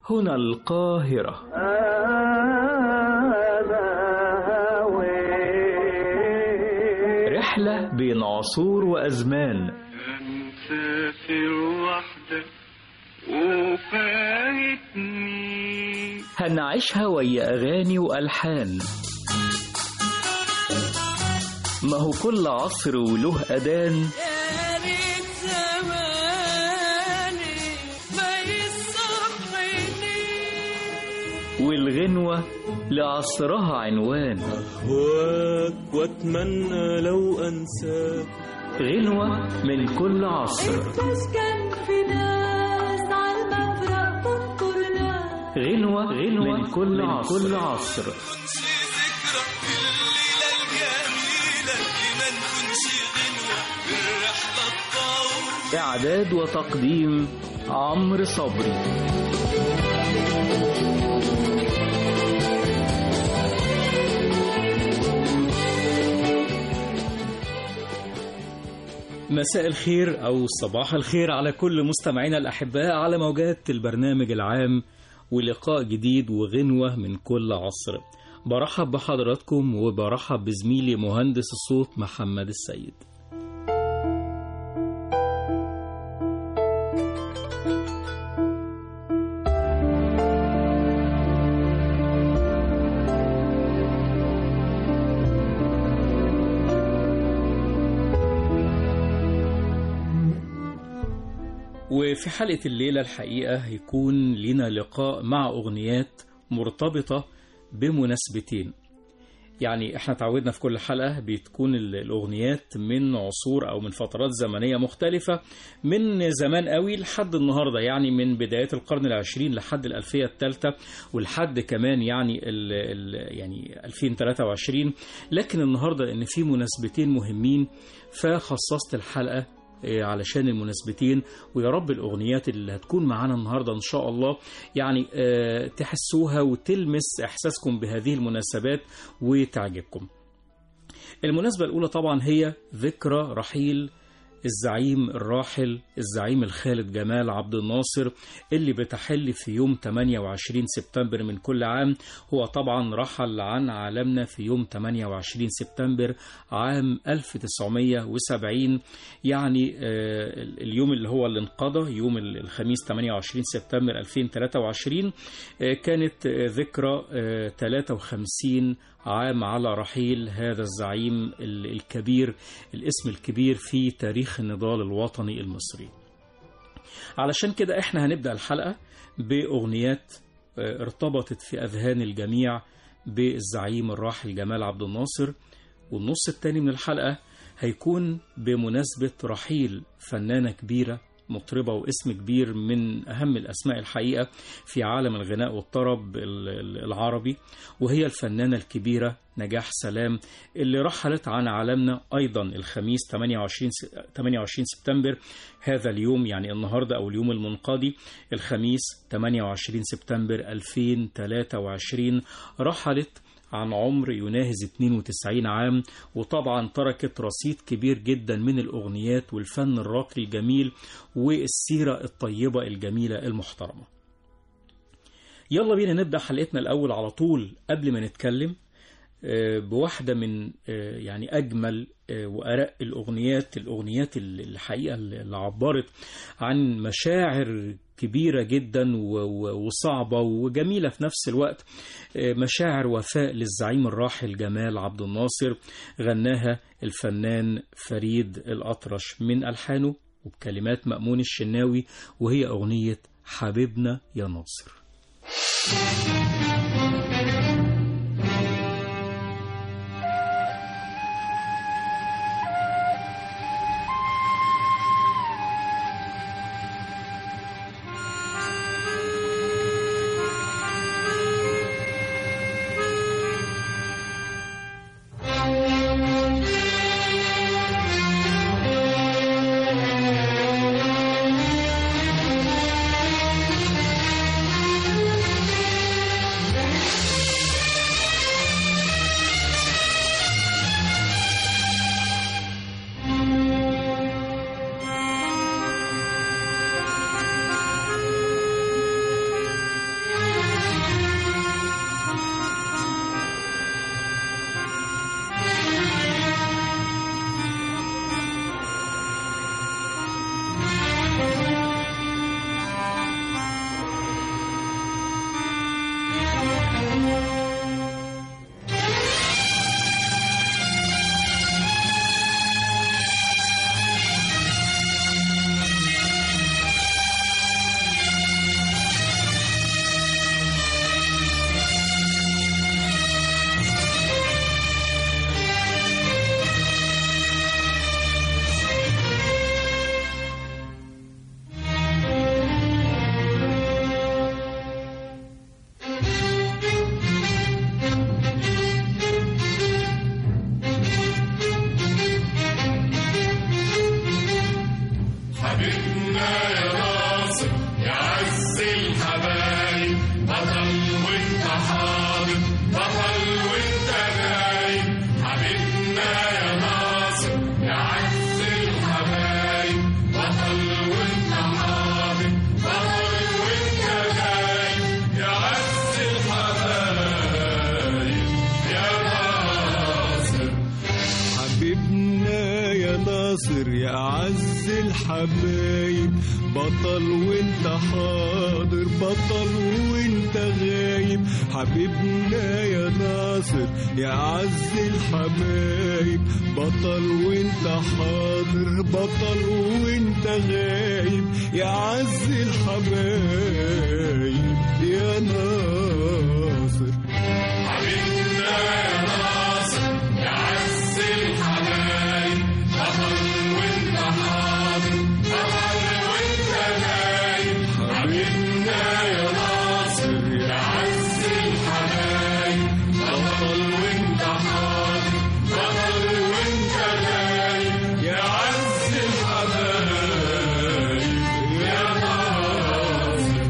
هنا القاهرة رحلة بين عصور وأزمان مسافر وحدك وفايتني هنعيشها ويا أغاني وألحان ما هو كل عصر وله أذان يا ريت زماني ما يصحيني والغنوة لعصرها عنوان أهواك وأتمنى لو أنساك غنوة من كل عصر تسكن في ناس عالمفرق تنطر ناس غنوة غنوة من كل عصر, كل عصر. ذكرى الليلة الجميلة لما نكونش غنوة بالرحلة الطويلة إعداد وتقديم عمرو صبري مساء الخير أو صباح الخير على كل مستمعينا الأحباء على موجات البرنامج العام ولقاء جديد وغنوة من كل عصر برحب بحضراتكم وبرحب بزميلي مهندس الصوت محمد السيد وفي حلقة الليلة الحقيقة هيكون لنا لقاء مع أغنيات مرتبطة بمناسبتين يعني احنا تعودنا في كل حلقة بتكون ال- الأغنيات من عصور أو من فترات زمنية مختلفة من زمان قوي لحد النهاردة يعني من بدايات القرن العشرين لحد الألفية الثالثة ولحد كمان يعني ال ال يعني 2023 لكن النهاردة لأن في مناسبتين مهمين فخصصت الحلقة إيه، علشان المناسبتين ويا رب الأغنيات اللي هتكون معانا النهاردة إن شاء الله يعني آه، تحسوها وتلمس إحساسكم بهذه المناسبات وتعجبكم المناسبة الأولى طبعا هي ذكرى رحيل الزعيم الراحل الزعيم الخالد جمال عبد الناصر اللي بتحل في يوم 28 سبتمبر من كل عام هو طبعا رحل عن عالمنا في يوم 28 سبتمبر عام 1970 يعني آه، اليوم اللي هو اللي انقضى يوم الخميس 28 سبتمبر 2023 آه، كانت آه، ذكرى آه، 53 عام على رحيل هذا الزعيم ال- الكبير الاسم الكبير في تاريخ النضال الوطني المصري علشان كده احنا هنبدأ الحلقة بأغنيات آه، ارتبطت في أذهان الجميع بالزعيم الراحل جمال عبد الناصر والنص التاني من الحلقة هيكون بمناسبة رحيل فنانة كبيرة مطربة واسم كبير من أهم الأسماء الحقيقة في عالم الغناء والطرب ال- ال- العربي وهي الفنانة الكبيرة نجاح سلام اللي رحلت عن عالمنا أيضا الخميس 28 س- 28 سبتمبر هذا اليوم يعني النهاردة أو اليوم المنقضي الخميس 28 سبتمبر 2023 رحلت عن عمر يناهز 92 عام وطبعا تركت رصيد كبير جدا من الأغنيات والفن الراقي الجميل والسيرة الطيبة الجميلة المحترمة يلا بينا نبدأ حلقتنا الأول على طول قبل ما نتكلم آه، بواحدة من آه، يعني أجمل آه، وأرق الأغنيات الأغنيات اللي- الحقيقة اللي عبرت عن مشاعر كبيرة جدا و- و- وصعبة وجميلة في نفس الوقت آه، مشاعر وفاء للزعيم الراحل جمال عبد الناصر غناها الفنان فريد الأطرش من ألحانه وبكلمات مأمون الشناوي وهي أغنية حبيبنا يا ناصر يا الحبايب بطل وانت حاضر بطل وانت غايب حبيبنا يا ناصر يا عز الحبايب بطل وانت حاضر بطل وانت غايب يا عز الحبايب يا ناصر حبيبنا يا ناصر يا عز الحبايب بطل وانت حاضر بطل وانت غايب يا عز الحبايب يا ناصر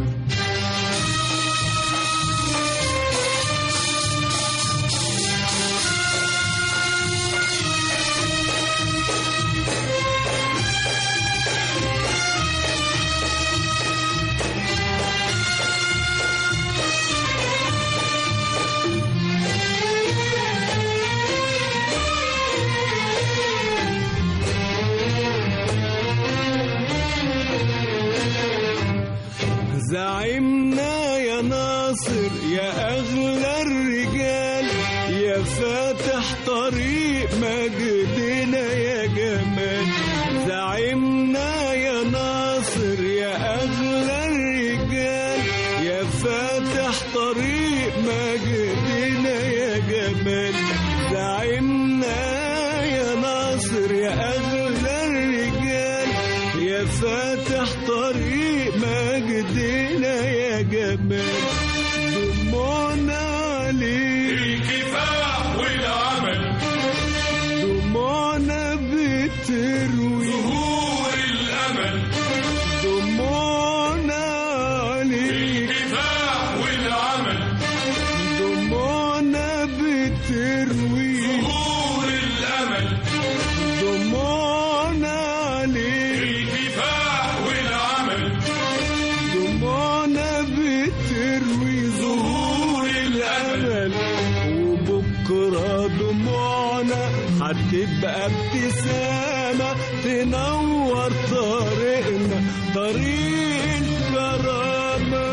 زعيمنا يا ناصر يا أغلى الرجال يا فاتح طريق مجدنا يا جمال زعيمنا يا ناصر يا أغلى الرجال يا فاتح طريق مجدنا يا جمال زعيمنا يا ناصر يا أغلى الرجال يا فاتح طريق مجدنا يا جمال دموعنا عليك الكفاح والعمل دموعنا بتروي ظهور الامل دموعنا عليك الكفاح والعمل دموعنا بتروي ظهور الامل دموعنا عليك الكفاح والعمل دموعنا بتروي ظهور الأمل وبكرة دموعنا هتبقى ابتسامة تنور طريقنا طريق الكرامة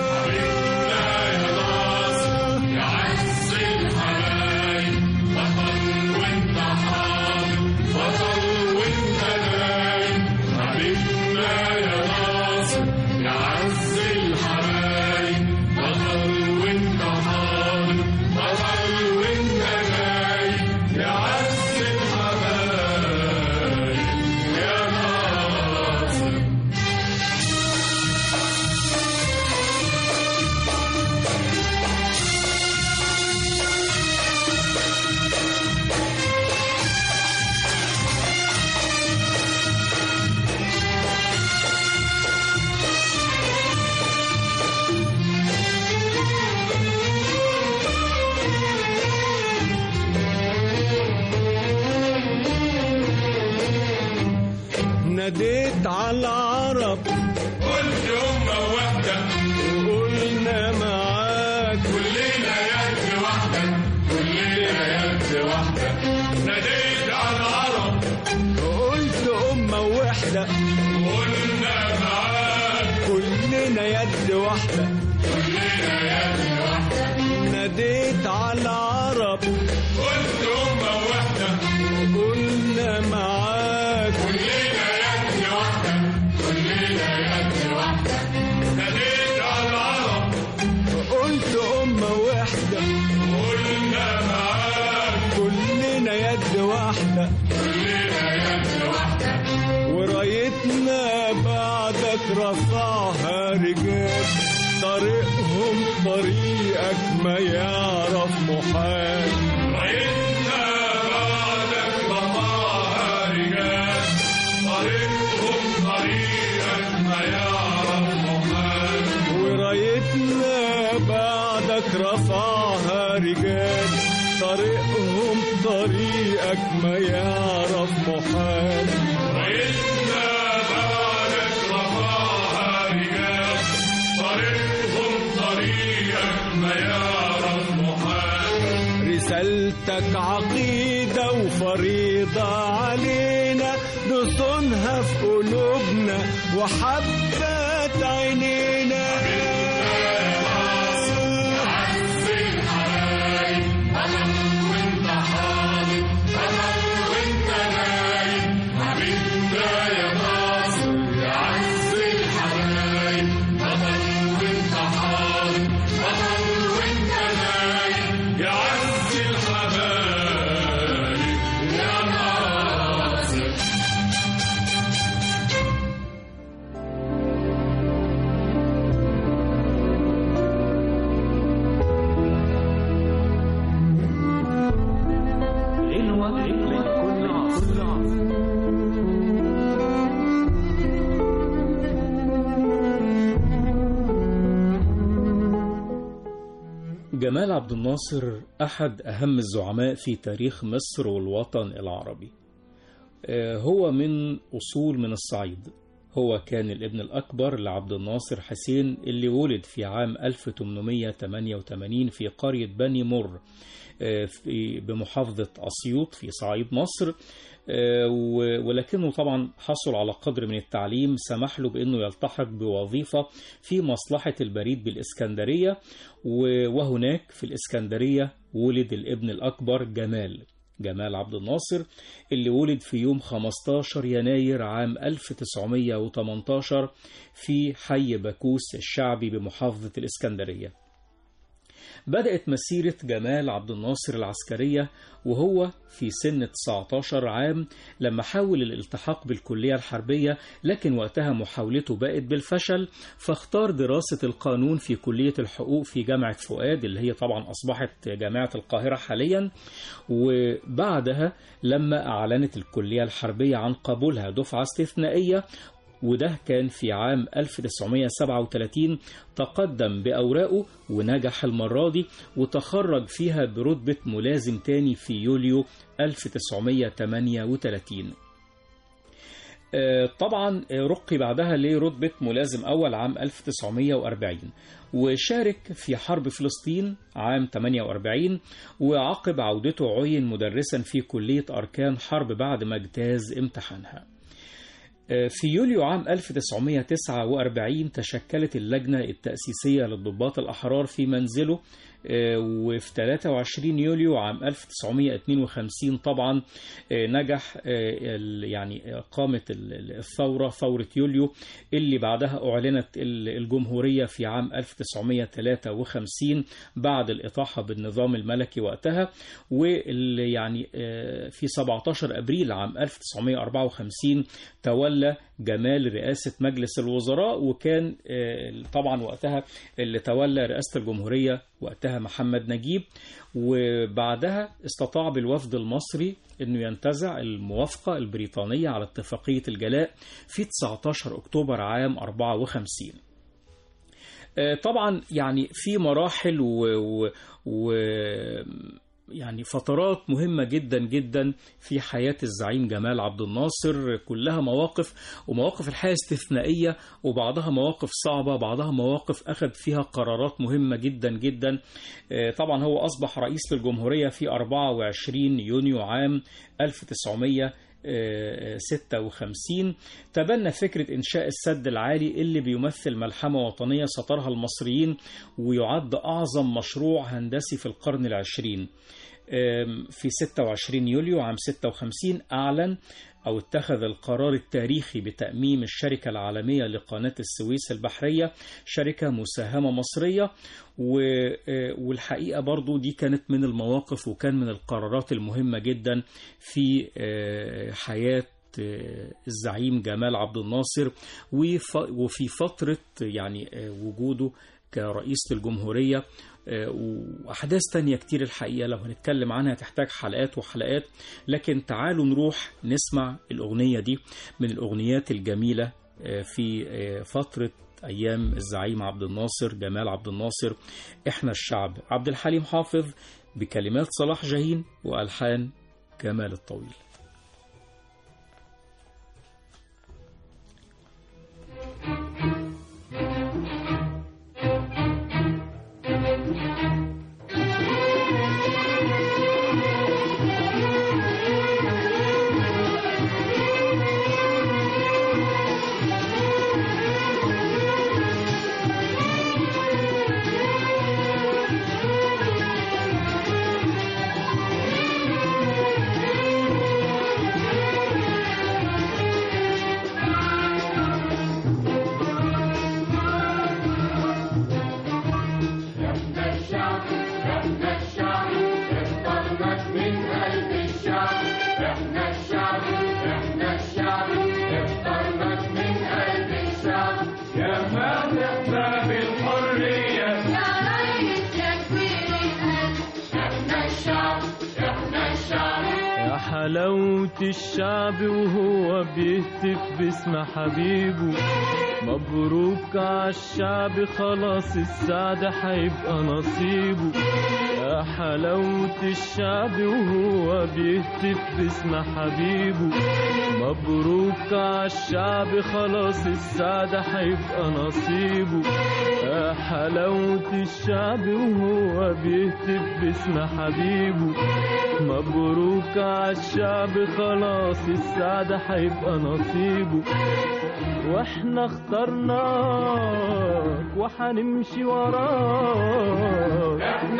يا عز الحبايب بطل وانت حاضر بطل وانت نايم حبيبنا يا ناصر يا عز الحبايب بطل وانت حاضر بطل وانت نايم يا عز الحبايب يا ناصر ناديت على العرب قلت أمة واحدة وقلنا معاك كلنا يد واحدة كلنا يد واحدة ناديت على العرب قلت أمة واحدة قلنا معاك كلنا يد واحدة كلنا يد واحدة ناديت على العرب قلت أمة واحدة قلنا معاك كلنا يد واحدة كلنا يد واحدة ناديت على العرب قلت أمة واحدة قلنا معاك كلنا يد واحدة كلنا يد واحدة ورايتنا بعدك رفعها رجال طريقهم طريقك ما يعرف محال رأيتنا بعدك رفعها رجال طريقهم طريقك ما يعرف محال ورايتنا بعدك رفعها رجال طريقهم طريقك ما يعرف محال رأيتنا بعدك رفعها رجال طريقهم طريقك ما يعرف محال رسالتك عقيدة وفريضة علينا نصونها في قلوبنا وحبات عينينا يا عز الحبايب يا ناصر غنوة لكل عصر جمال عبد الناصر أحد أهم الزعماء في تاريخ مصر والوطن العربي آه، هو من أصول من الصعيد هو كان الابن الأكبر لعبد الناصر حسين اللي ولد في عام 1888 في قرية بني مر آه، في بمحافظة أسيوط في صعيد مصر آه، و- ولكنه طبعا حصل على قدر من التعليم سمح له بأنه يلتحق بوظيفة في مصلحة البريد بالإسكندرية و- وهناك في الإسكندرية ولد الابن الأكبر جمال جمال عبد الناصر اللي ولد في يوم 15 يناير عام 1918 في حي بكوس الشعبي بمحافظة الإسكندرية بدأت مسيرة جمال عبد الناصر العسكرية وهو في سن 19 عام لما حاول الالتحاق بالكلية الحربية لكن وقتها محاولته بقت بالفشل فاختار دراسة القانون في كلية الحقوق في جامعة فؤاد اللي هي طبعا أصبحت جامعة القاهرة حاليا وبعدها لما أعلنت الكلية الحربية عن قبولها دفعة استثنائية وده كان في عام 1937 تقدم بأوراقه ونجح المرة دي وتخرج فيها برتبة ملازم تاني في يوليو 1938 آه، طبعا آه، رقي بعدها لرتبة ملازم أول عام 1940 وشارك في حرب فلسطين عام 48 وعقب عودته عين مدرسا في كلية أركان حرب بعد ما اجتاز امتحانها في يوليو عام 1949 تشكلت اللجنة التأسيسية للضباط الأحرار في منزله آه، وفي 23 يوليو عام 1952 طبعا آه، نجح آه، ال- يعني آه، قامت ال- ال- الثورة ثورة يوليو اللي بعدها أعلنت ال- الجمهورية في عام 1953 بعد الإطاحة بالنظام الملكي وقتها واللي يعني آه، في 17 أبريل عام 1954 تولى جمال رئاسة مجلس الوزراء وكان آه، طبعا وقتها اللي تولى رئاسة الجمهورية وقتها محمد نجيب وبعدها استطاع بالوفد المصري انه ينتزع الموافقة البريطانية على اتفاقية الجلاء في 19 اكتوبر عام 54 آه، طبعا يعني في مراحل و, و, و يعني فترات مهمة جدا جدا في حياة الزعيم جمال عبد الناصر كلها مواقف ومواقف الحياة استثنائية وبعضها مواقف صعبة بعضها مواقف أخذ فيها قرارات مهمة جدا جدا آه، طبعا هو أصبح رئيس للجمهورية في 24 يونيو عام 1900 56 تبنى فكرة إنشاء السد العالي اللي بيمثل ملحمة وطنية سطرها المصريين ويعد أعظم مشروع هندسي في القرن العشرين في 26 يوليو عام 56 أعلن أو اتخذ القرار التاريخي بتأميم الشركة العالمية لقناة السويس البحرية شركة مساهمة مصرية و- والحقيقة برضو دي كانت من المواقف وكان من القرارات المهمة جدا في آه، حياة آه، الزعيم جمال عبد الناصر وف- وفي فترة يعني آه، وجوده كرئيس الجمهورية آه، وأحداث تانية كتير الحقيقة لو هنتكلم عنها تحتاج حلقات وحلقات لكن تعالوا نروح نسمع الأغنية دي من الأغنيات الجميلة آه، في آه، فترة أيام الزعيم عبد الناصر جمال عبد الناصر إحنا الشعب عبد الحليم حافظ بكلمات صلاح جاهين وألحان كمال الطويل يا حلاوة الشعب وهو بيهتف باسم حبيبه مبروك عالشعب خلاص السعد هيبقى نصيبه يا حلاوة الشعب وهو بيهتف باسم حبيبه مبروك عالشعب خلاص السعد هيبقى نصيبه يا حلاوة الشعب وهو بيهتف باسم حبيبه مبروك عالشعب خلاص السعد هيبقى نصيبه واحنا اخترناك وحنمشي وراك احنا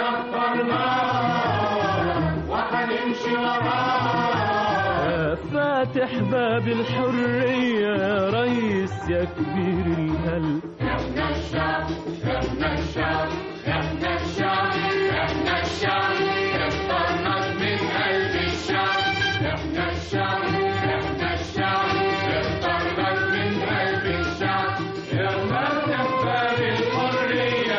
اخترناك وحنمشي وراك يا فاتح باب الحرية يا ريس يا كبير القلب احنا الشعب احنا الشعب احنا الشعب احنا الشعب اخترناك من قلب الشعب احنا الشعب احنا الشعب اخترناك من قلب الشعب يا فاتح باب الحرية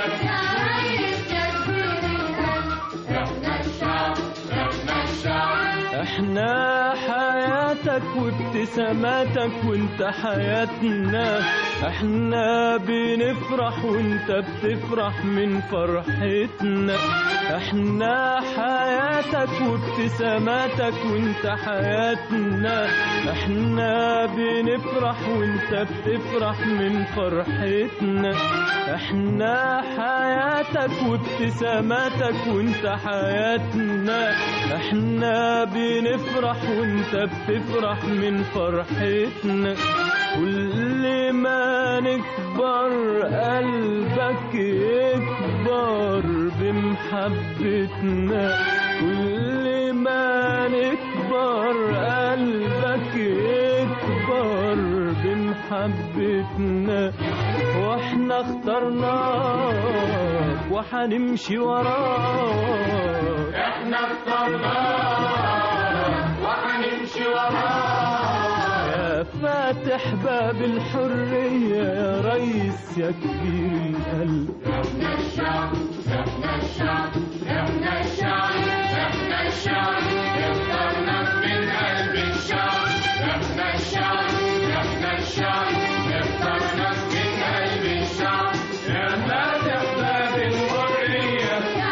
احنا الشعب احنا الشعب احنا حياتك وابتساماتك وانت حياتنا احنا بنفرح وانت بتفرح من فرحتنا احنا حياتك وابتساماتك وانت حياتنا احنا بنفرح وانت بتفرح من فرحتنا احنا حياتك وابتساماتك وانت حياتنا احنا بنفرح وانت بتفرح من فرحتنا كل ما نكبر قلبك يكبر بمحبتنا كل ما نكبر قلبك يكبر بمحبتنا واحنا اخترناك وحنمشي وراك احنا اخترناك وحنمشي وراك يا فاتح باب الحرية يا ريس يا كبير القلب احنا الشعب احنا الشعب احنا الشعب احنا الشعب اخترناك من قلب الشعب احنا الشعب احنا الشعب اخترناك من قلب الشعب يا فاتح باب الحرية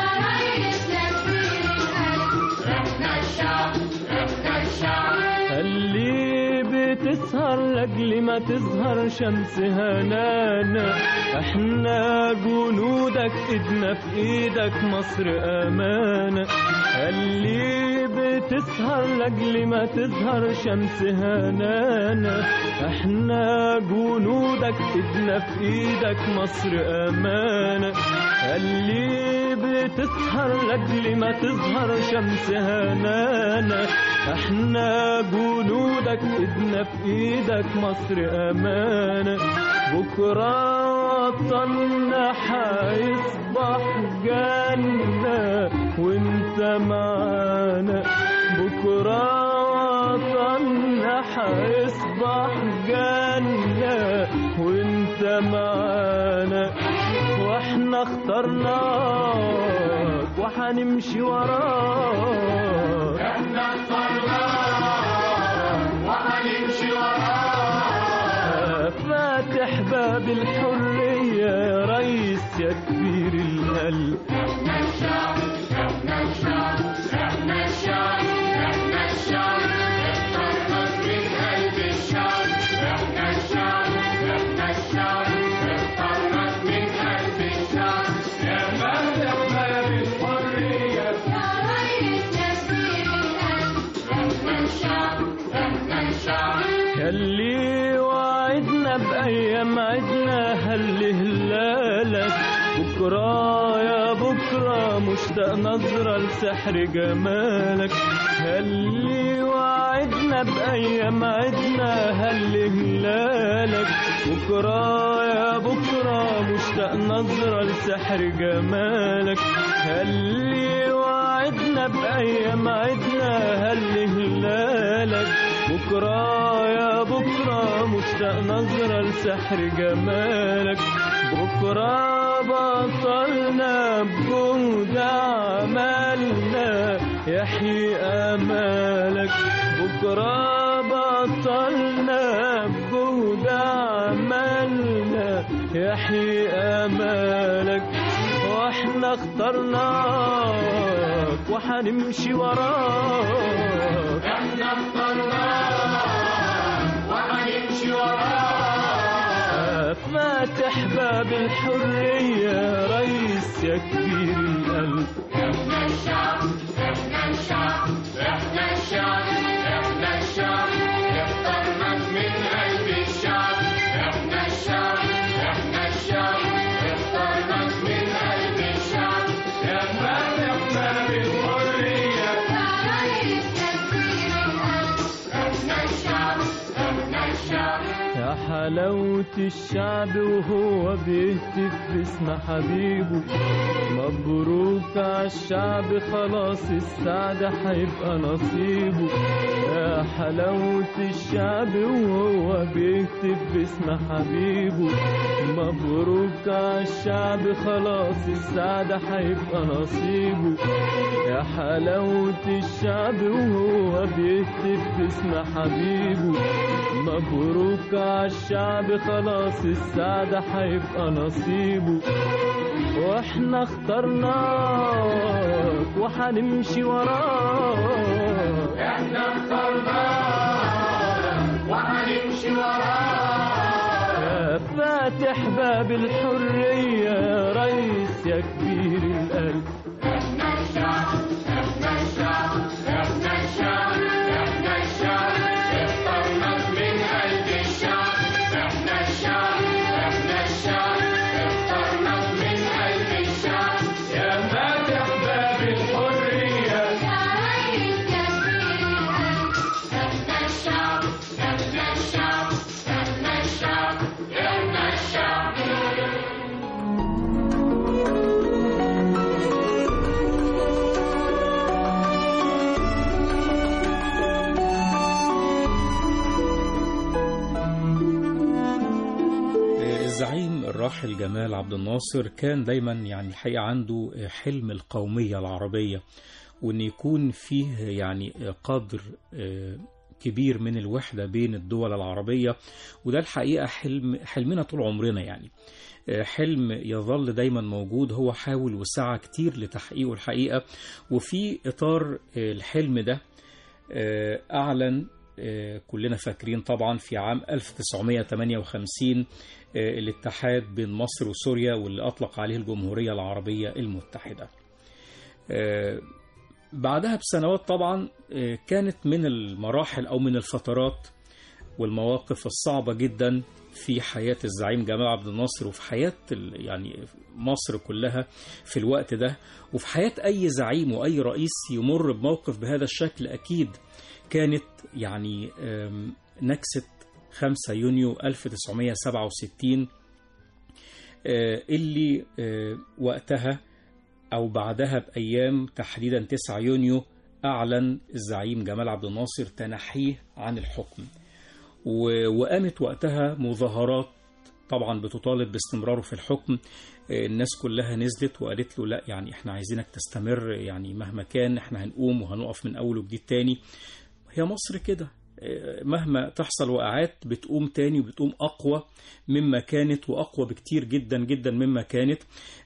احنا الشعب احنا الشعب اللي بتسهر لاجل ما تظهر شمس هنانا احنا جنودك ايدنا في ايدك مصر امانه اللي بتسهر لاجل ما تظهر شمس هنانا احنا جنودك ايدنا في ايدك مصر امانه اللي بتسهر لاجل ما تظهر شمس هنانا احنا جنودك ايدنا في ايدك مصر امانه بكره وطننا حيصبح جنه وانت معانا بكره وطننا حيصبح جنه وانت معانا واحنا اخترناك وحنمشي وراك احنا اخترناك وحنمشي وراك فاتح باب الحرية يا ريس يا كبير القلب احنا الشعب احنا الشعب احنا الشعب احنا الشعب اخترناك من قلب الشعب احنا الشعب احنا الشعب اخترناك من قلب الشعب يا فاتح باب الحرية احنا الشعب احنا الشعب ياللي وعدنا بأيام عدنا هل هلالك بكرة يا بكرة مشتاق نظرة لسحر جمالك هاللي وعدنا بأيام عدنا هل هلالك بكرة يا بكرة مشتاق نظرة لسحر جمالك هاللي وعدنا بأيام عدنا هل هلالك بكرة يا بكرة مشتاق نظرة لسحر جمالك بكرة بطلنا بجهد عملنا يحيي أمالك بكرة بطلنا بجهد عملنا يحيي أمالك واحنا اخترناك وحنمشي وراك احنا اخترناك وهنمشي وراك فاتح باب الحرية يا ريس يا كبير القلب احنا الشعب احنا الشعب احنا الشعب احنا الشعب اخترناك من قلب الشعب احنا الشعب احنا الشعب اخترناك من قلب الشعب يا فاتح باب الحرية احنا الشعب احنا الشعب يا حلاوة الشعب وهو بيهتف باسم حبيبه مبروك عالشعب خلاص السعادة هيبقى نصيبه يا حلاوة الشعب وهو بيهتف باسم حبيبه مبروك عالشعب خلاص السعادة هيبقى نصيبه يا حلاوة الشعب وهو بيهتف باسم حبيبه مبروك عالشعب خلاص السعادة هيبقى نصيبه واحنا اخترناك وحنمشي وراك احنا اخترناك وهنمشي وراك يا فاتح باب الحرية يا ريس يا كبير القلب احنا الشعب احنا الشعب احنا الشعب احنا الشعب اخترناك من قلب الشعب احنا الشعب احنا الشعب اخترناك من قلب الشعب يا فاتح باب الحرية احنا الشعب احنا الشعب احنا الشعب احنا الشعب الزعيم الراحل جمال عبد الناصر كان دايما يعني الحقيقة عنده حلم القومية العربية وأن يكون فيه يعني قدر كبير من الوحدة بين الدول العربية وده الحقيقة حلم حلمنا طول عمرنا يعني حلم يظل دايما موجود هو حاول وسعى كتير لتحقيقه الحقيقة وفي إطار الحلم ده أعلن كلنا فاكرين طبعا في عام 1958 الاتحاد بين مصر وسوريا واللي أطلق عليه الجمهورية العربية المتحدة بعدها بسنوات طبعا كانت من المراحل أو من الفترات والمواقف الصعبة جدا في حياة الزعيم جمال عبد الناصر وفي حياة يعني مصر كلها في الوقت ده وفي حياة أي زعيم وأي رئيس يمر بموقف بهذا الشكل أكيد كانت يعني نكسة 5 يونيو 1967 اللي وقتها أو بعدها بأيام تحديدا 9 يونيو أعلن الزعيم جمال عبد الناصر تنحيه عن الحكم وقامت وقتها مظاهرات طبعا بتطالب باستمراره في الحكم الناس كلها نزلت وقالت له لا يعني احنا عايزينك تستمر يعني مهما كان احنا هنقوم وهنقف من اول وجديد تاني هي مصر كده مهما تحصل وقعات بتقوم تاني وبتقوم أقوى مما كانت وأقوى بكتير جدا جدا مما كانت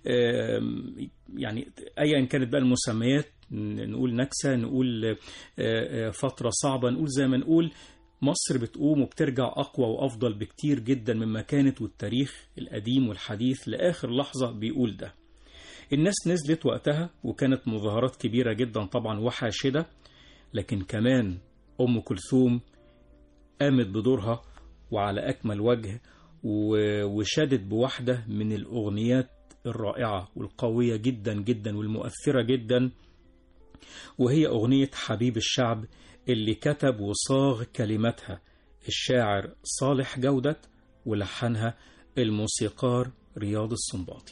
يعني أيا كانت بقى المسميات نقول نكسة نقول فترة صعبة نقول زي ما نقول مصر بتقوم وبترجع أقوى وأفضل بكتير جدا مما كانت والتاريخ القديم والحديث لآخر لحظة بيقول ده الناس نزلت وقتها وكانت مظاهرات كبيرة جدا طبعا وحاشدة لكن كمان أم كلثوم قامت بدورها وعلى أكمل وجه وشادت بواحدة من الأغنيات الرائعة والقوية جدا جدا والمؤثرة جدا وهي أغنية حبيب الشعب اللي كتب وصاغ كلماتها الشاعر صالح جودة ولحنها الموسيقار رياض السنباطي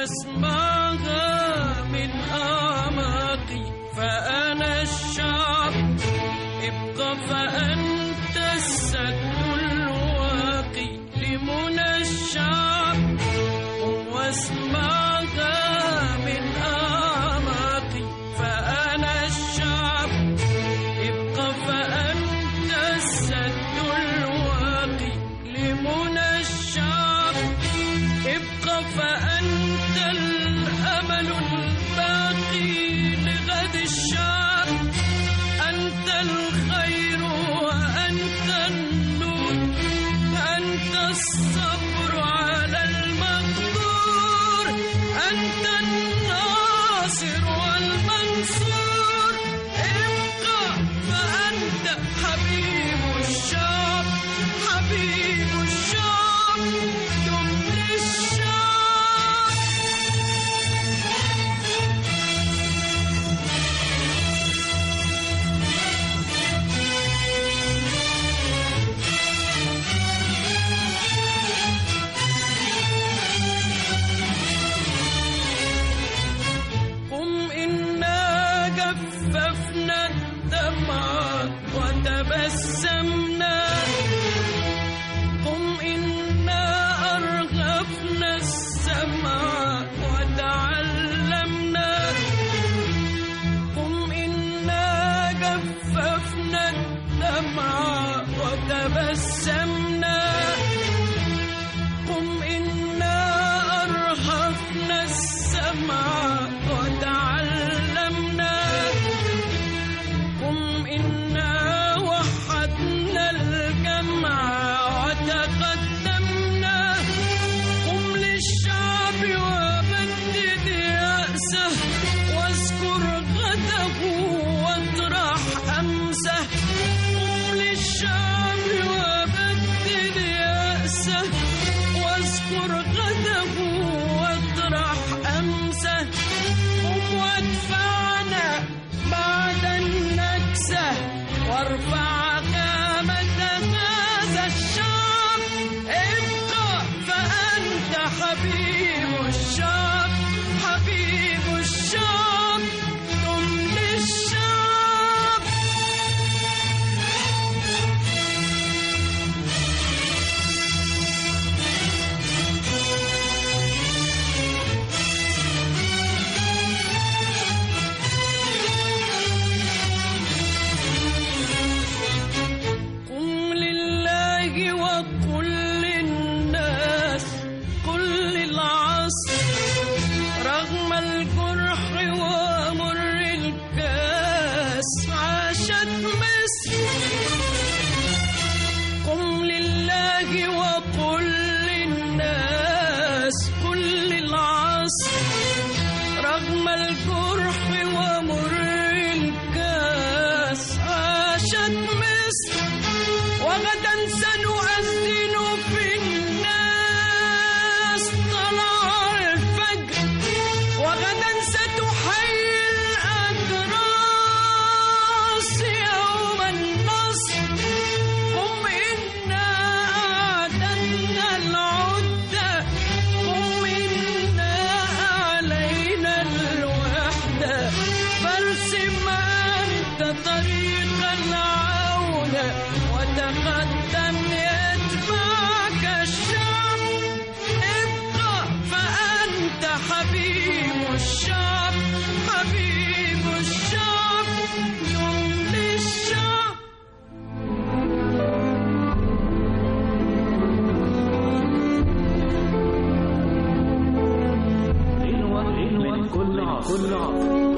واسمعها من أعماقي فأنا الشعب ابقى فأنت السد الواقي لمنى الشعب واسمعها من أعماقي فأنا الشعب ابقى فأنت السد الواقي لمنى الشعب ابقى فأنت الأمل الباقي لغد الشعب أنت الخير وأنت النور أنت الصبر على المقدور أنت الناصر والمنصور ابقى فأنت حبيب الشعب حبيب الشعب دم للشعب قم إنا جففنا الدمع وتبسمنا قم إنا أرغفنا السمع وتعلمنا قم إنا جففنا الدمع وتبسمنا قم إنا أرهفنا السمع وتعلمنا قم إنا وحدنا الجمع وتقدمنا قم للشعب وبدد يأسه واذكر غده واطرح أمسه قم للشعب وبدد يأسه واذكر غده واطرح أمسه قم وادفعنا بعد النكسة وارفع قامة هذا الشعب ابقى فأنت حبيب الشعب حبيب الشعب قم للشعب قم لله وقل للناس قل للعصر رغم الجرح ومر الكاس عاشت مصر قم لله وقل للناس قل للعصر رغم الجرح ومر الكاس عاشت مصر وغدا سنؤذن في الناس طلع الفجر وغدا ستحيي الأجراس يوم النصر قم إنا أعددنا العدة قم إنا علينا الوحدة فارسم أنت طريق العون وتقدم يتبعك الشعب ابقى فأنت حبيب الشعب حبيب الشعب يوم للشعب من كل عصر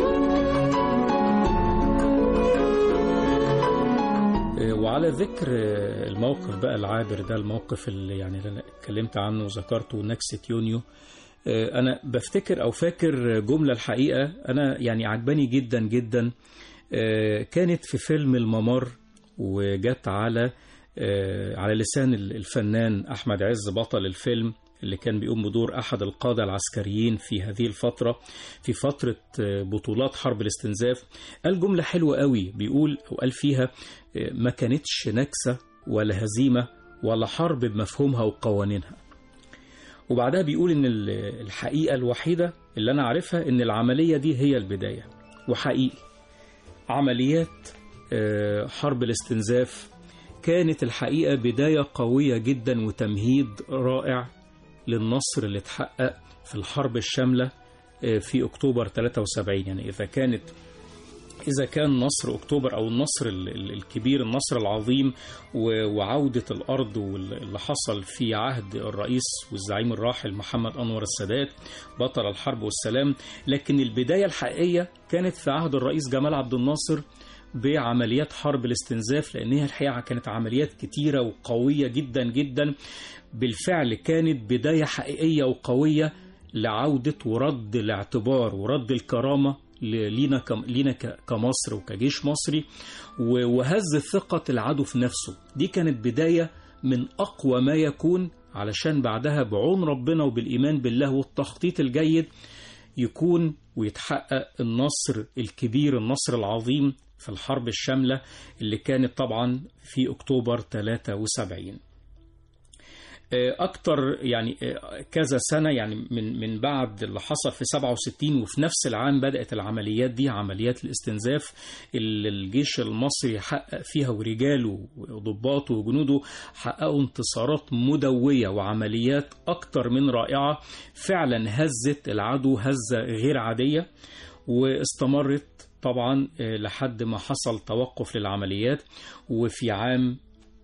وعلى ذكر الموقف بقى العابر ده الموقف اللي يعني اللي انا اتكلمت عنه وذكرته نكسة يونيو انا بفتكر او فاكر جملة الحقيقة انا يعني عجباني جدا جدا كانت في فيلم الممر وجت على على لسان الفنان احمد عز بطل الفيلم اللي كان بيقوم بدور أحد القادة العسكريين في هذه الفترة في فترة بطولات حرب الاستنزاف قال جملة حلوة قوي بيقول أو قال فيها ما كانتش نكسة ولا هزيمة ولا حرب بمفهومها وقوانينها وبعدها بيقول إن ال- الحقيقة الوحيدة اللي أنا عارفها إن العملية دي هي البداية وحقيقي عمليات آه، حرب الاستنزاف كانت الحقيقة بداية قوية جدا وتمهيد رائع للنصر اللي اتحقق في الحرب الشاملة آه، في أكتوبر 73 يعني إذا كانت إذا كان نصر أكتوبر أو النصر ال- ال- الكبير النصر العظيم و- وعودة الأرض واللي حصل في عهد الرئيس والزعيم الراحل محمد أنور السادات بطل الحرب والسلام لكن البداية الحقيقية كانت في عهد الرئيس جمال عبد الناصر بعمليات حرب الاستنزاف لأن هي الحقيقة كانت عمليات كتيرة وقوية جدا جدا بالفعل كانت بداية حقيقية وقوية لعودة ورد الاعتبار ورد الكرامة ل- لينا كم- لينا ك- كمصر وكجيش مصري و- وهز ثقة العدو في نفسه دي كانت بداية من أقوى ما يكون علشان بعدها بعون ربنا وبالإيمان بالله والتخطيط الجيد يكون ويتحقق النصر الكبير النصر العظيم في الحرب الشاملة اللي كانت طبعا في أكتوبر 73 أكتر يعني كذا سنة يعني من من بعد اللي حصل في 67 وفي نفس العام بدأت العمليات دي عمليات الاستنزاف اللي الجيش المصري حقق فيها ورجاله وضباطه وجنوده حققوا انتصارات مدوية وعمليات أكتر من رائعة فعلا هزت العدو هزة غير عادية واستمرت طبعا لحد ما حصل توقف للعمليات وفي عام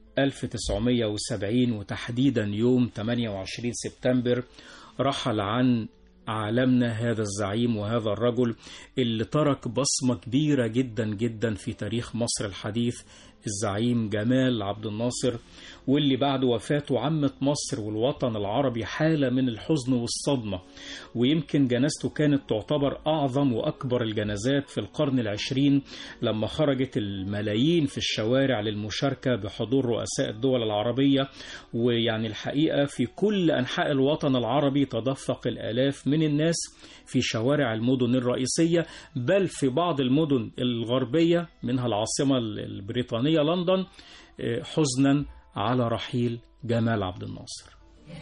1970 وتحديدا يوم 28 سبتمبر رحل عن عالمنا هذا الزعيم وهذا الرجل اللي ترك بصمة كبيرة جدا جدا في تاريخ مصر الحديث الزعيم جمال عبد الناصر واللي بعد وفاته عمت مصر والوطن العربي حالة من الحزن والصدمة ويمكن جنازته كانت تعتبر أعظم وأكبر الجنازات في القرن العشرين لما خرجت الملايين في الشوارع للمشاركة بحضور رؤساء الدول العربية ويعني الحقيقة في كل أنحاء الوطن العربي تدفق الآلاف من الناس في شوارع المدن الرئيسية بل في بعض المدن الغربية منها العاصمة البريطانية لندن حزنا على رحيل جمال عبد الناصر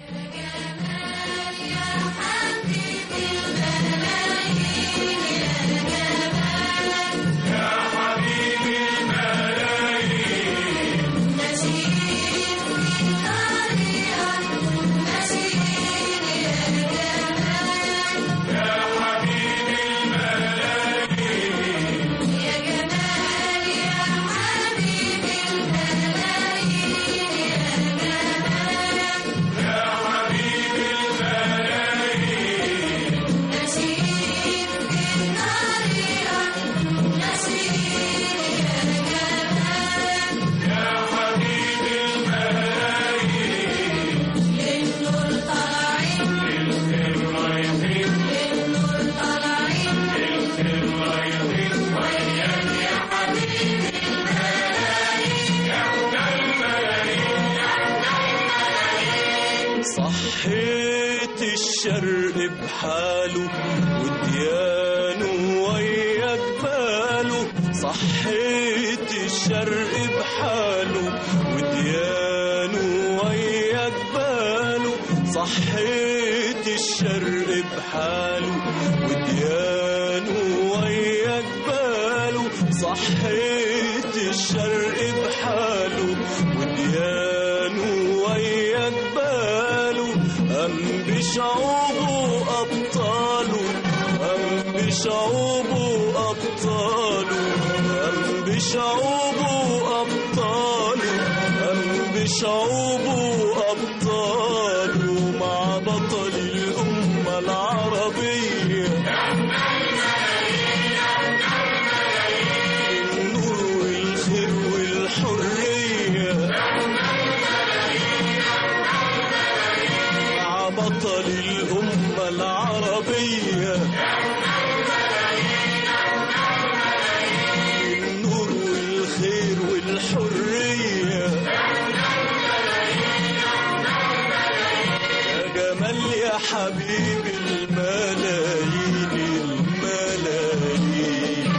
صحيت الشرق بحاله وديانه ويا جباله صحيت الشرق بحاله وديانه ويا جباله صحيت الشرق بحاله وديانه ويا جباله صحيت الشرق بحاله وديانه ويا جباله أم بشعوبه أبطاله أم بشعوبه أبطاله أم بشعوبه أبطاله أم بشعوبه أبطاله مع بطل الأمة العربية النور والخير والحرية مع بطل الأمة العربية النور والخير والحرية يا جمال يا حبيب الملايين الملايين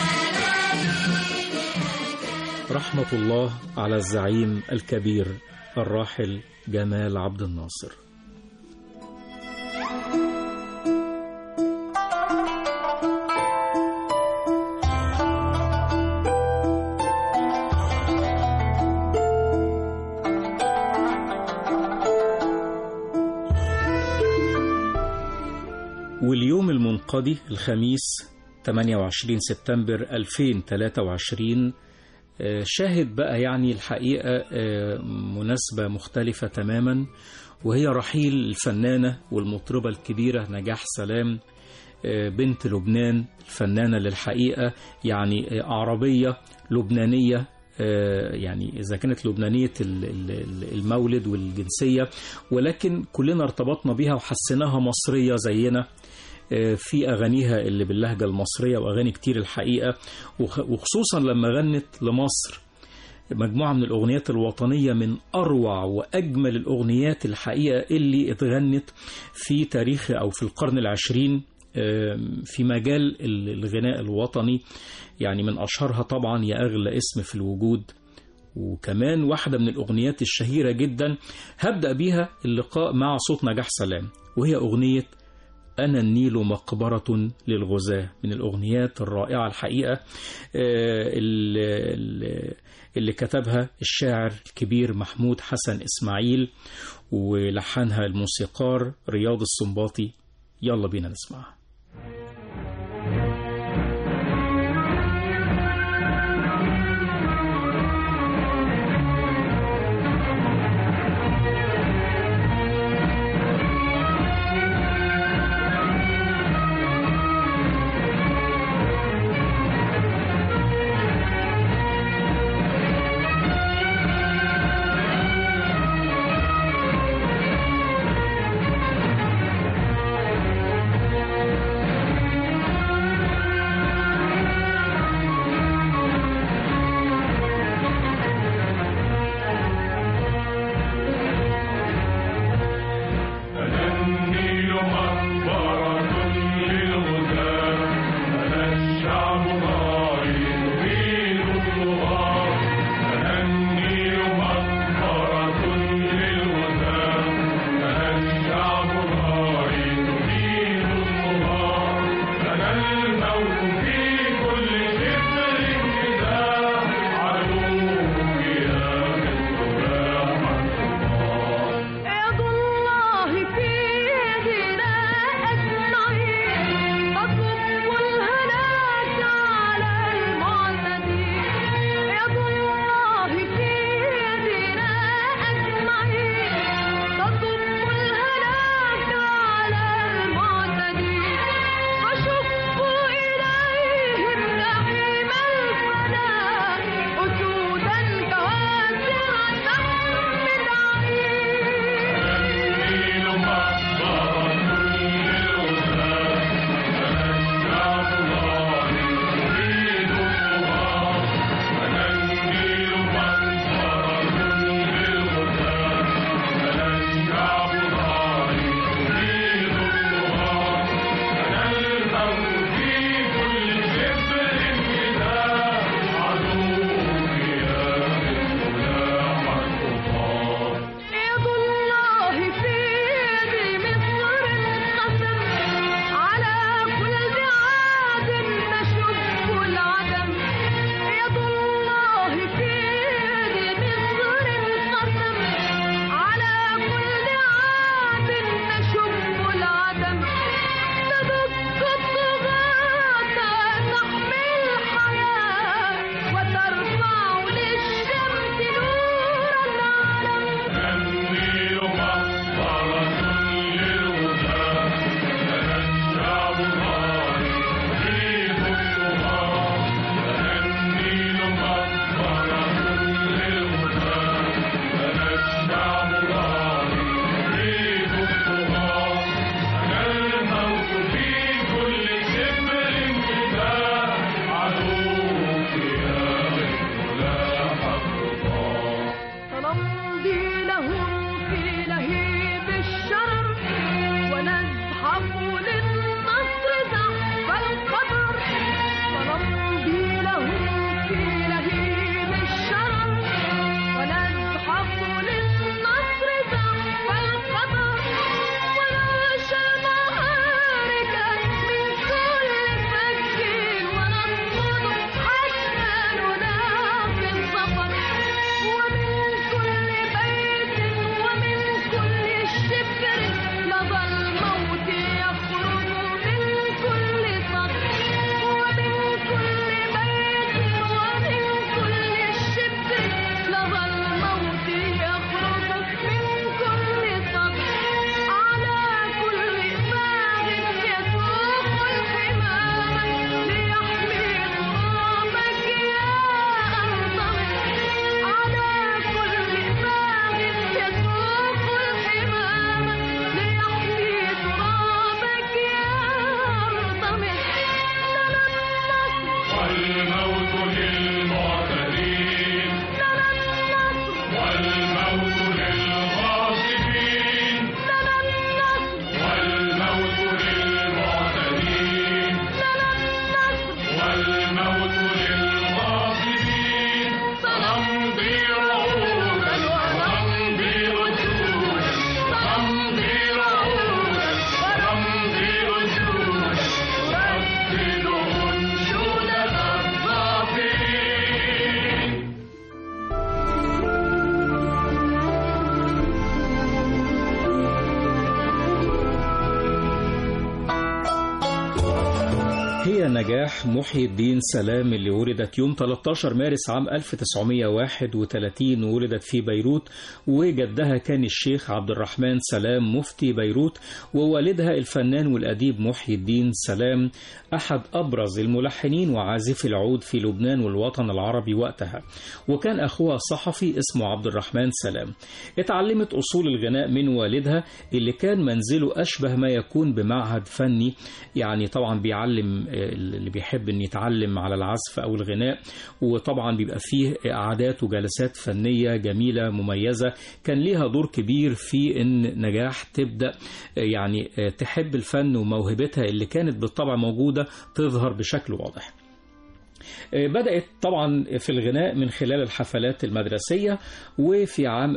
رحمة الله على الزعيم الكبير الراحل جمال عبد الناصر واليوم المنقضي الخميس 28 سبتمبر 2023 آه، شاهد بقى يعني الحقيقة آه، مناسبة مختلفة تماما وهي رحيل الفنانة والمطربة الكبيرة نجاح سلام آه، بنت لبنان الفنانة للحقيقة يعني آه، عربية لبنانية آه، يعني إذا كانت لبنانية ال- ال- المولد والجنسية ولكن كلنا ارتبطنا بيها وحسيناها مصرية زينا آه، في أغانيها اللي باللهجة المصرية وأغاني كتير الحقيقة وخ- وخصوصا لما غنت لمصر مجموعة من الأغنيات الوطنية من أروع وأجمل الأغنيات الحقيقة اللي اتغنت في تاريخ أو في القرن العشرين آم، في مجال ال- الغناء الوطني يعني من أشهرها طبعا يا أغلى اسم في الوجود وكمان واحدة من الأغنيات الشهيرة جدا هبدأ بيها اللقاء مع صوت نجاح سلام وهي أغنية أنا النيل مقبرة للغزاة من الأغنيات الرائعة الحقيقة آه، اللي, اللي- اللي كتبها الشاعر الكبير محمود حسن إسماعيل ولحنها الموسيقار رياض السنباطي يلا بينا نسمعها أنا هي نجاح محي الدين سلام اللي ولدت يوم 13 مارس عام 1931 وولدت في بيروت وجدها كان الشيخ عبد الرحمن سلام مفتي بيروت ووالدها الفنان والأديب محي الدين سلام أحد أبرز الملحنين وعازفي العود في لبنان والوطن العربي وقتها وكان أخوها صحفي اسمه عبد الرحمن سلام اتعلمت أصول الغناء من والدها اللي كان منزله أشبه ما يكون بمعهد فني يعني طبعا بيعلم اللي بيحب ان يتعلم على العزف او الغناء وطبعا بيبقى فيه قعدات وجلسات فنيه جميله مميزه كان ليها دور كبير في ان نجاح تبدا يعني تحب الفن وموهبتها اللي كانت بالطبع موجوده تظهر بشكل واضح بدأت طبعا في الغناء من خلال الحفلات المدرسية وفي عام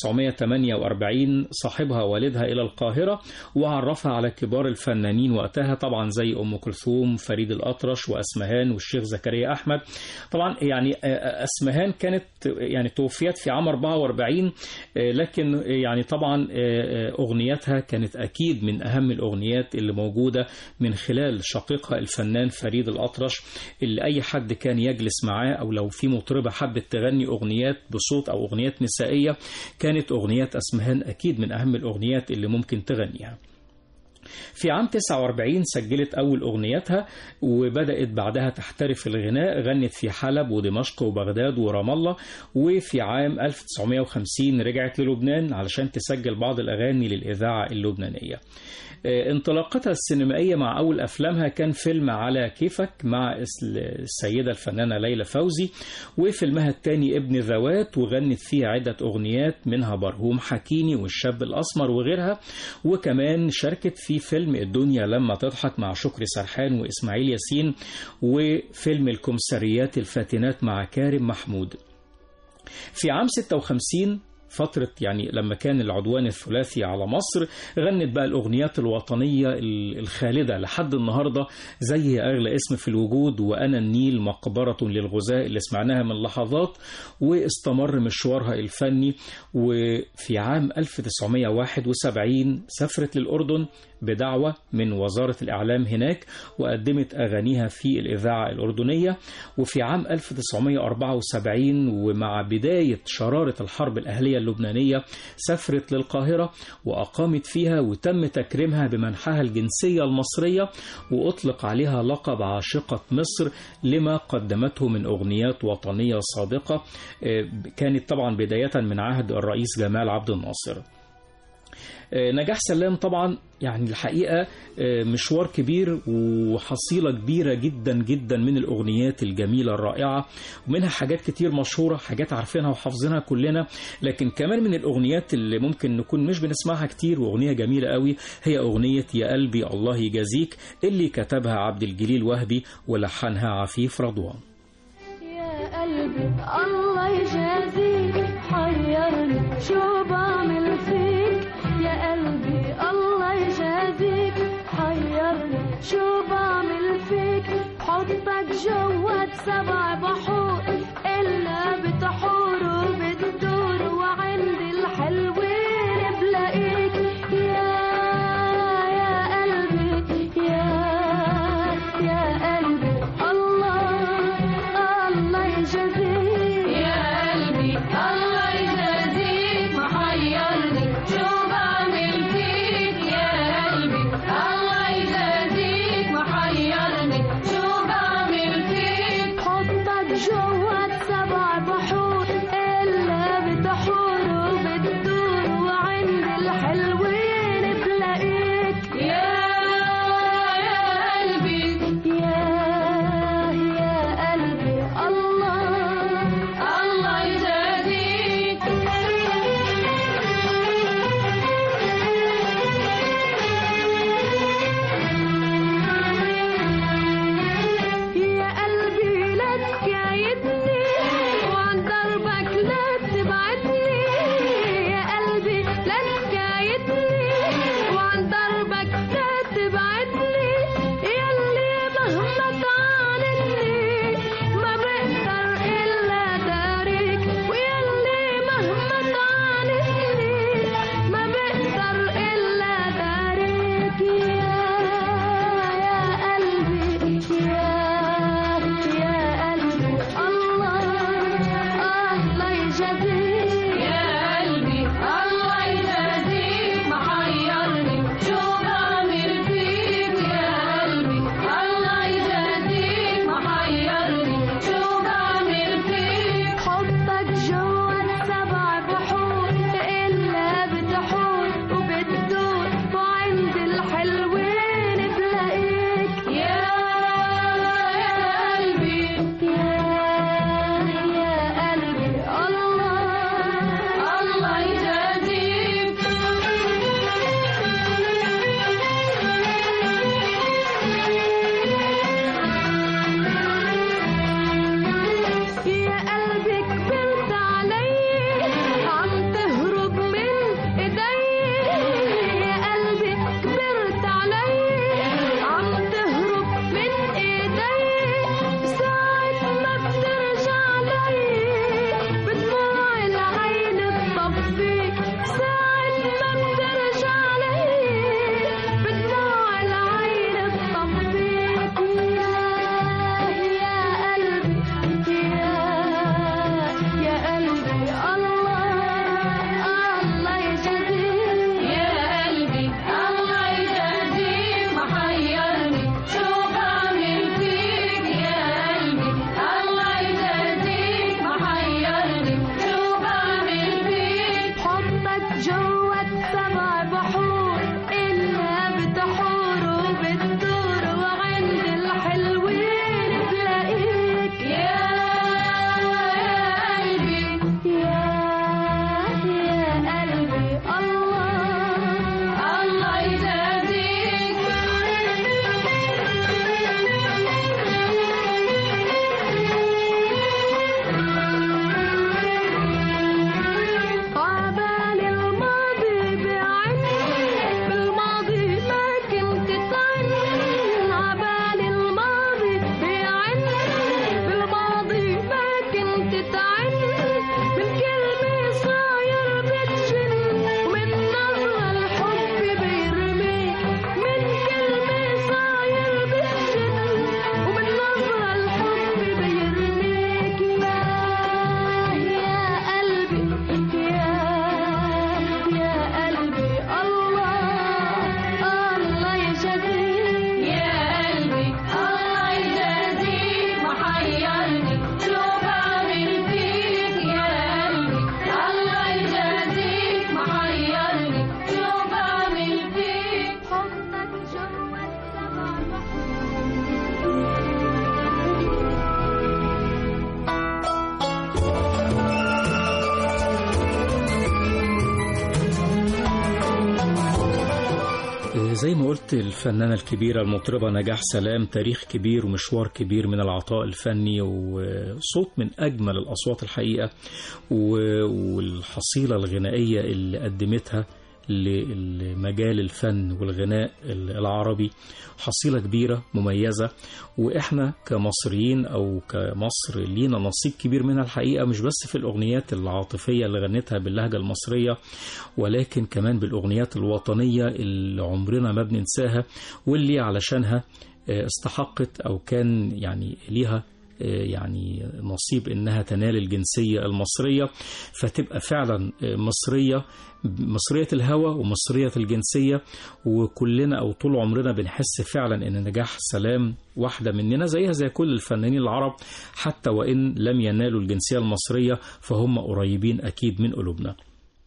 1948 صاحبها والدها إلى القاهرة وعرفها على كبار الفنانين وقتها طبعا زي أم كلثوم فريد الأطرش وأسمهان والشيخ زكريا أحمد طبعا يعني أسمهان كانت يعني توفيت في عام 44 لكن يعني طبعا أغنياتها كانت أكيد من أهم الأغنيات اللي موجودة من خلال شقيقها الفنان فريد الأطرش اللي أي حد كان يجلس معاه أو لو في مطربة حبت تغني أغنيات بصوت أو أغنيات نسائية كانت أغنيات أسمهان أكيد من أهم الأغنيات اللي ممكن تغنيها في عام 49 سجلت أول أغنياتها وبدأت بعدها تحترف الغناء غنت في حلب ودمشق وبغداد ورام الله وفي عام 1950 رجعت للبنان علشان تسجل بعض الأغاني للإذاعة اللبنانية انطلاقتها السينمائية مع أول أفلامها كان فيلم على كيفك مع السيدة الفنانة ليلى فوزي وفيلمها الثاني ابن ذوات وغنت فيه عدة أغنيات منها برهوم حكيني والشاب الأسمر وغيرها وكمان شاركت في فيلم الدنيا لما تضحك مع شكري سرحان وإسماعيل ياسين وفيلم الكمساريات الفاتنات مع كارم محمود في عام 56 فترة يعني لما كان العدوان الثلاثي على مصر غنت بقى الأغنيات الوطنية الخالدة لحد النهاردة زي أغلى اسم في الوجود وأنا النيل مقبرة للغزاة اللي سمعناها من لحظات واستمر مشوارها الفني وفي عام 1971 سافرت للأردن بدعوة من وزارة الإعلام هناك وقدمت أغانيها في الإذاعة الأردنية وفي عام 1974 ومع بداية شرارة الحرب الأهلية اللبنانية سافرت للقاهرة وأقامت فيها وتم تكريمها بمنحها الجنسية المصرية وأطلق عليها لقب عاشقة مصر لما قدمته من أغنيات وطنية صادقة كانت طبعا بداية من عهد الرئيس جمال عبد الناصر نجاح سلام طبعا يعني الحقيقة مشوار كبير وحصيلة كبيرة جدا جدا من الأغنيات الجميلة الرائعة ومنها حاجات كتير مشهورة حاجات عارفينها وحافظينها كلنا لكن كمان من الأغنيات اللي ممكن نكون مش بنسمعها كتير وأغنية جميلة قوي هي أغنية يا قلبي الله يجازيك اللي كتبها عبد الجليل وهبي ولحنها عفيف رضوان يا قلبي الله يجازيك حيرني شو بعمل فيك يا قلبي الله يجازيك حيرني شو بعمل فيك حطك جوات سبع بحور إلا بتحور وبتدور وعند الحلوين بلاقيك يا يا قلبي يا يا قلبي الله الله يجازيك يا قلبي الله يجازيك محيرني شو بعمل فيك يا قلبي الله يجازيك محيرني شو بعمل فيك حطك جو زي ما قلت الفنانة الكبيرة المطربة نجاح سلام تاريخ كبير ومشوار كبير من العطاء الفني وصوت من أجمل الأصوات الحقيقة و- والحصيلة الغنائية اللي قدمتها لمجال الفن والغناء العربي حصيلة كبيرة مميزة وإحنا كمصريين أو كمصر لينا نصيب كبير منها الحقيقة مش بس في الأغنيات العاطفية اللي غنتها باللهجة المصرية ولكن كمان بالأغنيات الوطنية اللي عمرنا ما بننساها واللي علشانها آه، استحقت أو كان يعني ليها آه، يعني نصيب انها تنال الجنسيه المصريه فتبقى فعلا آه، مصريه مصريه الهوى ومصريه الجنسيه وكلنا او طول عمرنا بنحس فعلا ان نجاح سلام واحده مننا زيها زي كل الفنانين العرب حتى وان لم ينالوا الجنسيه المصريه فهم قريبين اكيد من قلوبنا.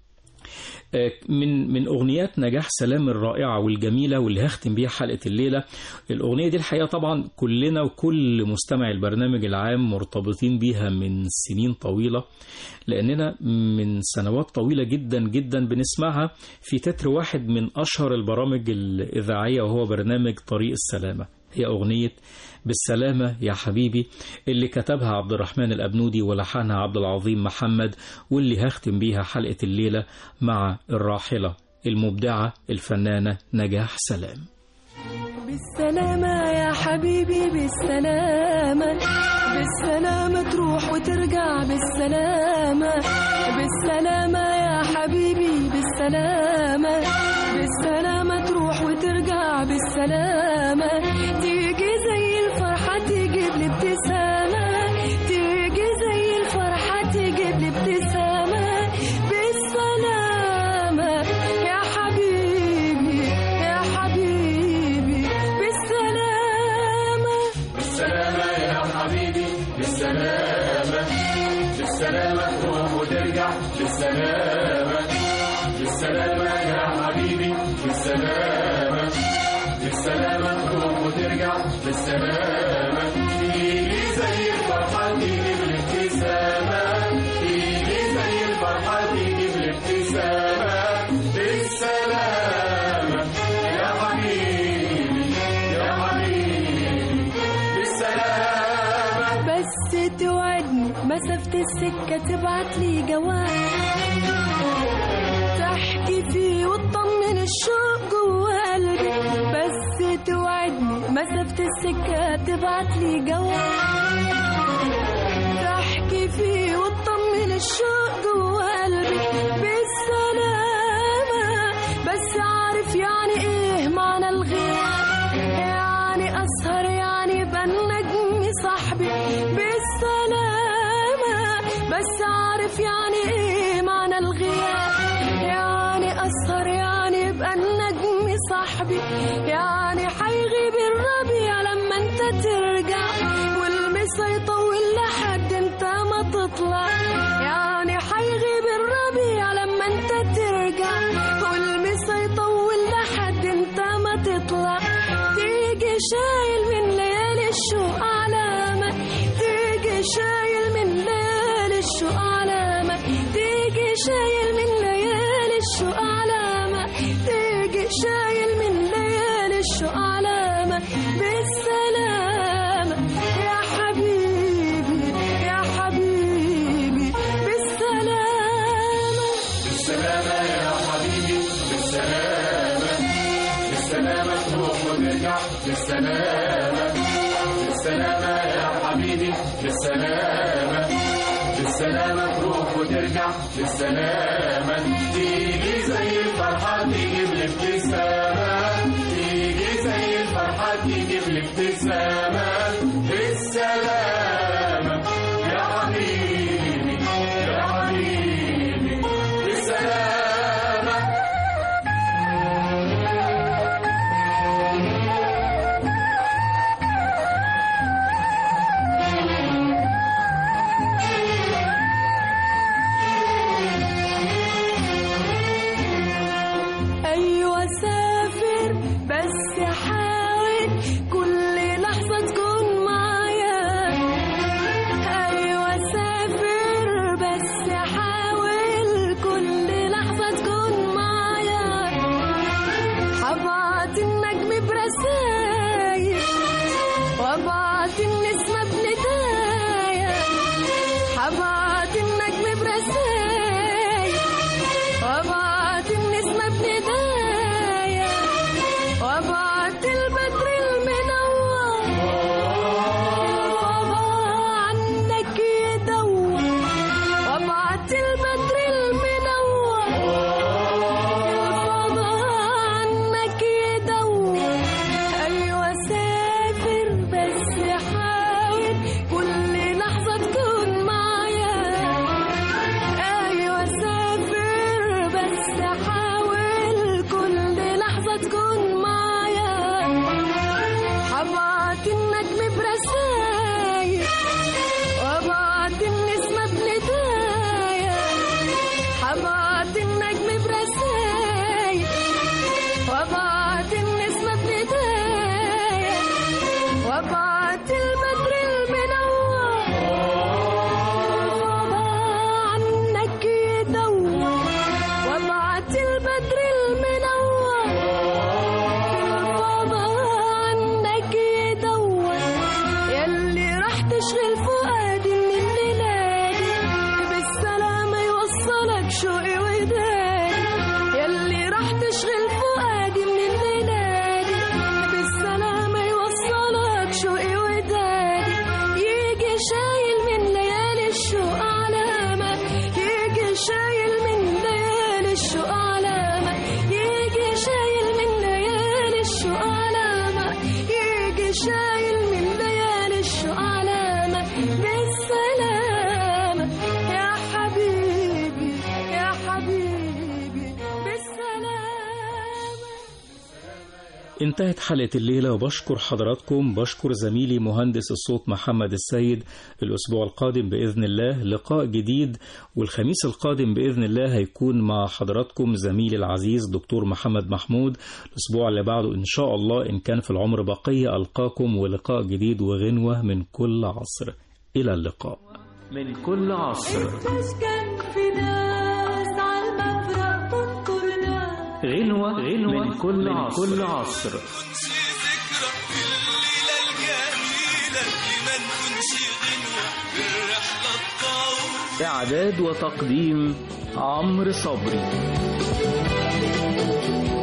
من من اغنيات نجاح سلام الرائعه والجميله واللي هختم بيها حلقه الليله الاغنيه دي الحقيقه طبعا كلنا وكل مستمع البرنامج العام مرتبطين بيها من سنين طويله لاننا من سنوات طويله جدا جدا بنسمعها في تتر واحد من اشهر البرامج الاذاعيه وهو برنامج طريق السلامه هي اغنيه بالسلامة يا حبيبي اللي كتبها عبد الرحمن الأبنودي ولحنها عبد العظيم محمد واللي هختم بيها حلقة الليلة مع الراحلة المبدعة الفنانة نجاح سلام بالسلامة يا حبيبي بالسلامة بالسلامة تروح وترجع بالسلامة بالسلامة يا حبيبي بالسلامة بالسلامة تروح وترجع بالسلامة تيجي زي الفرحة تجيب لي ابتسامة تيجي زي الفرحة تجيب لي ابتسامة بالسلامة يا حبيبي يا حبيبي بالسلامة بالسلامة يا حبيبي بالسلامة بالسلامة تروح وترجع بالسلامة بالسلامة يا حبيبي بالسلامة بالسلامة تروح وترجع بالسلامة تيجي زي الفرحة تيجي بالابتسامة تيجي زي الفرحة تيجي بالابتسامة بالسلامة يا حبيبي يا حبيبي بالسلامة بس توعدني مسافة السكة تبعت لي جواب تحكي فيه وتطمن الشوق جوا قلبي بس توعدني مسافة السكة تبعت لي جواب تحكي فيه وتطمن الشوق جوا قلبي بالسلامة بس عارف يعني ايه معنى الغياب يعني اسهر يعني يبقى النجم صاحبي بالسلامة بس عارف يعني ايه معنى الغياب يعني اسهر يعني يبقى النجم صاحبي يعني حيغيب الربيع لما انت ترجع والمسا يطول لحد انت ما تطلع يعني حيغيب الربيع لما انت ترجع والمسا يطول لحد انت ما تطلع تيجي شايل من ليالي الشوق علامة تيجي شايل من ليالي الشوق علامة تيجي شايل من ليالي الشوق علامة تيجي شايل من ليالي الشوق علامة بالسلامة يا حبيبي يا حبيبي بالسلامة بالسلامة يا حبيبي بالسلامة بالسلامة تروح وترجع بالسلامة بالسلامة يا حبيبي بالسلامة بالسلامة تروح وترجع بالسلامة تيجي زي الفرحة تيجي بالابتسامة تيجي زي الفرحة تيجي بالابتسامة بالسلامة يا حبيبي يا حبيبي بالسلامة أيوة سافر بس حاول كل لحظة تكون وابعت النجم برسايل وابعت النسمة بندايا هبعت النجم برسايل وابعت النسمة بندايا وابعت البدر المنور الفضاء عنك يدور وابعت البدر المنور الفضاء عنك يدور ايوه سافر بس حاول كل لحظه تكون معايا ايوه سافر بس حاول كل لحظه تكون معايا هبعت النجم برسايل وابعت النسمه بندايا هبعت النجم برسايل وابعت النسمة بندايا وابعت البدر المنور الفضاء عنك يدور وابعت البدر المنور الفضاء عنك يدور يلي راح تشغل فؤادي من الليلة بالسلامة يوصلك شوقي ودادي يلي راح تشغل فؤادي من الليلة بالسلامة يوصلك شوقي ودادي يجي شايل من ليالي الشوق علامة يجي شايل من ليالي الشوق علامة يجي شايل من ليالي الشوق علامة يجي شايل من ليالي الشوق علامة بالسلامة يا حبيبي يا حبيبي بالسلامة انتهت حلقة الليلة وبشكر حضراتكم بشكر زميلي مهندس الصوت محمد السيد الأسبوع القادم بإذن الله لقاء جديد والخميس القادم بإذن الله هيكون مع حضراتكم زميلي العزيز دكتور محمد محمود الأسبوع اللي بعده إن شاء الله إن كان في العمر بقية ألقاكم ولقاء جديد وغنوة من كل عصر إلى اللقاء من كل عصر كان في ناس على المفرق تنطر ناس غنوة غنوة من كل عصر, كل عصر. ذكرى في الليلة الجميلة اللي ما نكونش غنوة بالرحلة الطويلة إعداد وتقديم عمرو صبري